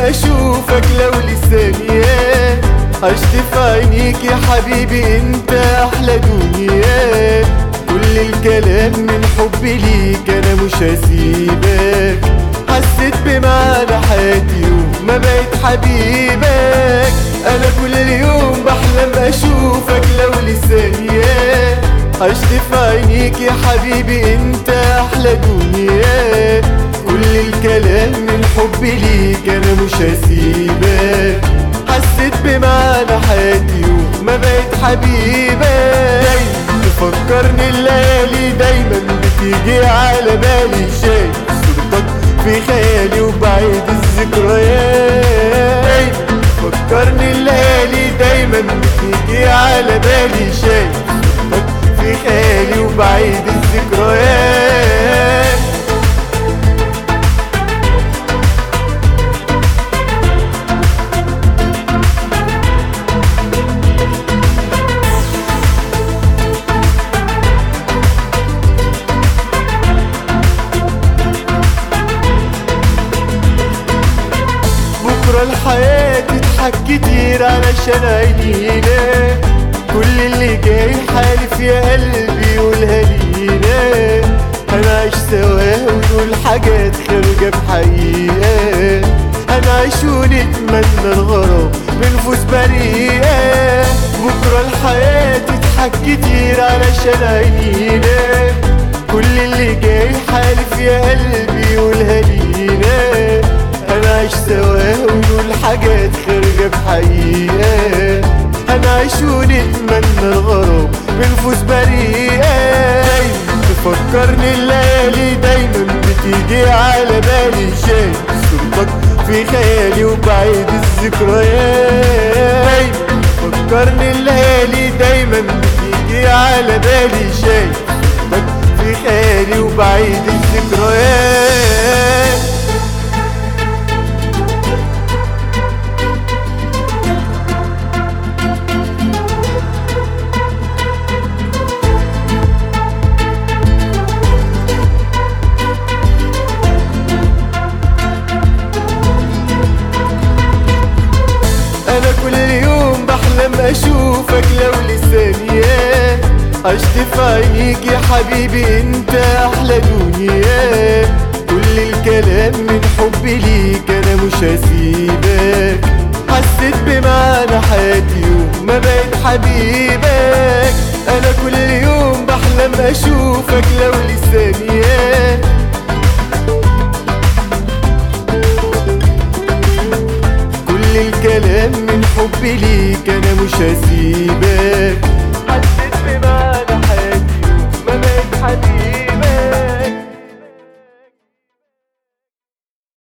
اشوفك لو لثانية عشت في عينيك يا حبيبي انت احلى دنيا كل الكلام من حبي ليك انا مش هسيبك حسيت بمعنى حياتي وما بقيت حبيبك انا كل يوم بحلم اشوفك لو لثانية عشت في عينيك يا حبيبي انت احلى دنيا كل الكلام من حبي ليك انا مش هسيبك حسيت بمعنى حياتي وما بقيت حبيبك دايما تفكرني الليالي دايما بتيجي على بالي شايف صورتك في خيالي وبعيد الذكريات دايما تفكرني الليالي دايما بتيجي على بالي شايف صورتك في خيالي وبعيد الذكريات بكرة الحياة تضحك كتير علشان عينينا كل اللي جاي حالف يا قلبي يقولها لينا هنعيش سوا ونقول حاجات خارجة بحقيقة هنعيش ونتمنى الغرام بنفوس بريئة بكرة الحياة تضحك كتير علشان عينينا كل اللي جاي حالف يا قلبي يقولها لينا هنعيش سوا ونقول حاجات خارجة بحقيقة هنعيش ونتمنى الغرام بنفوس بريئة دايما تفكرني الليالي دايما بتيجي على بالي شايف صورتك في خيالي وبعيد الذكريات دايما تفكرني الليالي دايما بتيجي على بالي شايف صورتك في خيالي وبعيد الذكريات انا كل يوم بحلم اشوفك لو لثانية عشت في عينيك يا حبيبي انت احلى دنيا كل الكلام من حبي ليك انا مش هسيبك حسيت بمعنى حياتي وما بقيت حبيبك انا كل يوم بحلم اشوفك لو لثانية كل الكلام من حبي ليك انا مش هسيبك حسيت بمعنى حياتي وما بقيت حبيبك